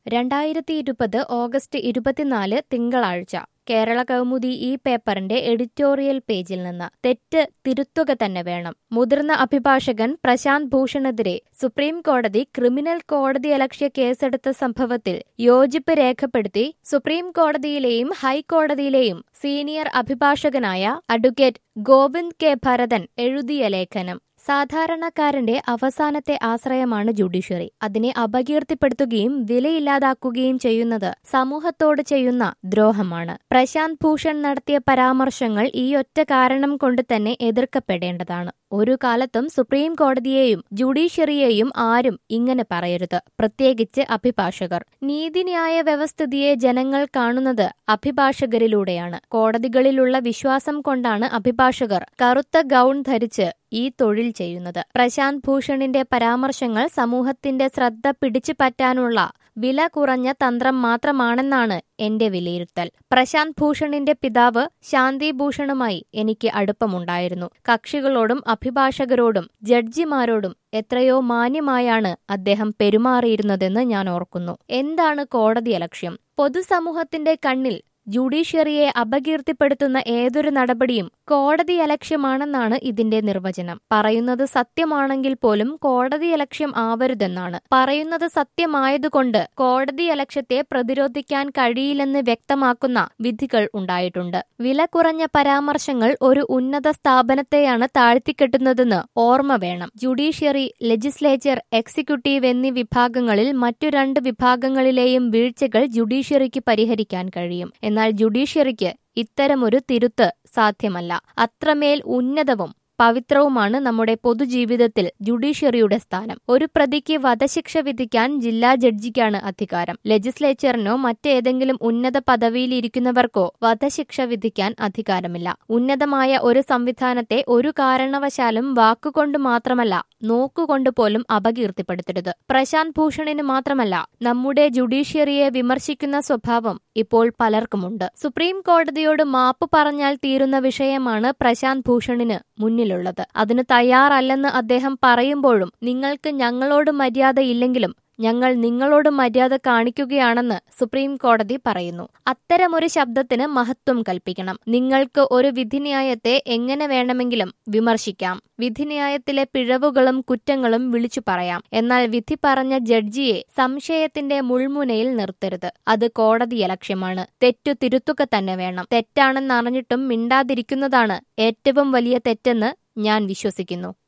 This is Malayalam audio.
രണ്ടായിരത്തി ഇരുപത് ഓഗസ്റ്റ് ഇരുപത്തിനാല് തിങ്കളാഴ്ച കേരള കൗമുദി ഈ പേപ്പറിന്റെ എഡിറ്റോറിയൽ പേജിൽ നിന്ന് തെറ്റ് തിരുത്തുക തന്നെ വേണം മുതിർന്ന അഭിഭാഷകൻ പ്രശാന്ത് ഭൂഷണെതിരെ സുപ്രീം കോടതി ക്രിമിനൽ കോടതിയലക്ഷ്യ കേസെടുത്ത സംഭവത്തിൽ യോജിപ്പ് രേഖപ്പെടുത്തി സുപ്രീം കോടതിയിലെയും ഹൈക്കോടതിയിലെയും സീനിയർ അഭിഭാഷകനായ അഡ്വക്കേറ്റ് ഗോവിന്ദ് കെ ഭരതൻ എഴുതിയ ലേഖനം സാധാരണക്കാരന്റെ അവസാനത്തെ ആശ്രയമാണ് ജുഡീഷ്യറി അതിനെ അപകീർത്തിപ്പെടുത്തുകയും വിലയില്ലാതാക്കുകയും ചെയ്യുന്നത് സമൂഹത്തോട് ചെയ്യുന്ന ദ്രോഹമാണ് പ്രശാന്ത് ഭൂഷൺ നടത്തിയ പരാമർശങ്ങൾ ഈ ഒറ്റ കാരണം കൊണ്ട് തന്നെ എതിർക്കപ്പെടേണ്ടതാണ് ഒരു കാലത്തും സുപ്രീം കോടതിയെയും ജുഡീഷ്യറിയെയും ആരും ഇങ്ങനെ പറയരുത് പ്രത്യേകിച്ച് അഭിഭാഷകർ നീതിന്യായ വ്യവസ്ഥിതിയെ ജനങ്ങൾ കാണുന്നത് അഭിഭാഷകരിലൂടെയാണ് കോടതികളിലുള്ള വിശ്വാസം കൊണ്ടാണ് അഭിഭാഷകർ കറുത്ത ഗൗൺ ധരിച്ച് ഈ തൊഴിൽ ചെയ്യുന്നത് പ്രശാന്ത് ഭൂഷണിന്റെ പരാമർശങ്ങൾ സമൂഹത്തിന്റെ ശ്രദ്ധ പിടിച്ചു പറ്റാനുള്ള വില കുറഞ്ഞ തന്ത്രം മാത്രമാണെന്നാണ് എന്റെ വിലയിരുത്തൽ പ്രശാന്ത് ഭൂഷണിന്റെ പിതാവ് ശാന്തി ഭൂഷണുമായി എനിക്ക് അടുപ്പമുണ്ടായിരുന്നു കക്ഷികളോടും അഭിഭാഷകരോടും ജഡ്ജിമാരോടും എത്രയോ മാന്യമായാണ് അദ്ദേഹം പെരുമാറിയിരുന്നതെന്ന് ഞാൻ ഓർക്കുന്നു എന്താണ് കോടതി ലക്ഷ്യം പൊതുസമൂഹത്തിന്റെ കണ്ണിൽ ജുഡീഷ്യറിയെ അപകീർത്തിപ്പെടുത്തുന്ന ഏതൊരു നടപടിയും കോടതി അലക്ഷ്യമാണെന്നാണ് ഇതിന്റെ നിർവചനം പറയുന്നത് സത്യമാണെങ്കിൽ പോലും കോടതി അലക്ഷ്യം ആവരുതെന്നാണ് പറയുന്നത് സത്യമായതുകൊണ്ട് കോടതി അലക്ഷ്യത്തെ പ്രതിരോധിക്കാൻ കഴിയില്ലെന്ന് വ്യക്തമാക്കുന്ന വിധികൾ ഉണ്ടായിട്ടുണ്ട് വില കുറഞ്ഞ പരാമർശങ്ങൾ ഒരു ഉന്നത സ്ഥാപനത്തെയാണ് താഴ്ത്തിക്കെട്ടുന്നതെന്ന് ഓർമ്മ വേണം ജുഡീഷ്യറി ലെജിസ്ലേച്ചർ എക്സിക്യൂട്ടീവ് എന്നീ വിഭാഗങ്ങളിൽ മറ്റു രണ്ട് വിഭാഗങ്ങളിലെയും വീഴ്ചകൾ ജുഡീഷ്യറിക്ക് പരിഹരിക്കാൻ കഴിയും എന്നാൽ ജുഡീഷ്യറിക്ക് ഇത്തരമൊരു തിരുത്ത് സാധ്യമല്ല അത്രമേൽ ഉന്നതവും പവിത്രവുമാണ് നമ്മുടെ പൊതുജീവിതത്തിൽ ജുഡീഷ്യറിയുടെ സ്ഥാനം ഒരു പ്രതിക്ക് വധശിക്ഷ വിധിക്കാൻ ജില്ലാ ജഡ്ജിക്കാണ് അധികാരം ലെജിസ്ലേച്ചറിനോ മറ്റേതെങ്കിലും ഉന്നത പദവിയിലിരിക്കുന്നവർക്കോ വധശിക്ഷ വിധിക്കാൻ അധികാരമില്ല ഉന്നതമായ ഒരു സംവിധാനത്തെ ഒരു കാരണവശാലും വാക്കുകൊണ്ട് മാത്രമല്ല നോക്കുകൊണ്ട് പോലും അപകീർത്തിപ്പെടുത്തരുത് പ്രശാന്ത് ഭൂഷണിന് മാത്രമല്ല നമ്മുടെ ജുഡീഷ്യറിയെ വിമർശിക്കുന്ന സ്വഭാവം ഇപ്പോൾ പലർക്കുമുണ്ട് സുപ്രീം കോടതിയോട് മാപ്പ് പറഞ്ഞാൽ തീരുന്ന വിഷയമാണ് പ്രശാന്ത് ഭൂഷണിന് മുന്നിലുള്ളത് അതിന് തയ്യാറല്ലെന്ന് അദ്ദേഹം പറയുമ്പോഴും നിങ്ങൾക്ക് ഞങ്ങളോട് മര്യാദയില്ലെങ്കിലും ഞങ്ങൾ നിങ്ങളോട് മര്യാദ കാണിക്കുകയാണെന്ന് സുപ്രീം കോടതി പറയുന്നു അത്തരമൊരു ശബ്ദത്തിന് മഹത്വം കൽപ്പിക്കണം നിങ്ങൾക്ക് ഒരു വിധിന്യായത്തെ എങ്ങനെ വേണമെങ്കിലും വിമർശിക്കാം വിധിന്യായത്തിലെ പിഴവുകളും കുറ്റങ്ങളും വിളിച്ചു പറയാം എന്നാൽ വിധി പറഞ്ഞ ജഡ്ജിയെ സംശയത്തിന്റെ മുൾമുനയിൽ നിർത്തരുത് അത് കോടതി ലക്ഷ്യമാണ് തെറ്റു തിരുത്തുക തന്നെ വേണം തെറ്റാണെന്നറിഞ്ഞിട്ടും മിണ്ടാതിരിക്കുന്നതാണ് ഏറ്റവും വലിയ തെറ്റെന്ന് ഞാൻ വിശ്വസിക്കുന്നു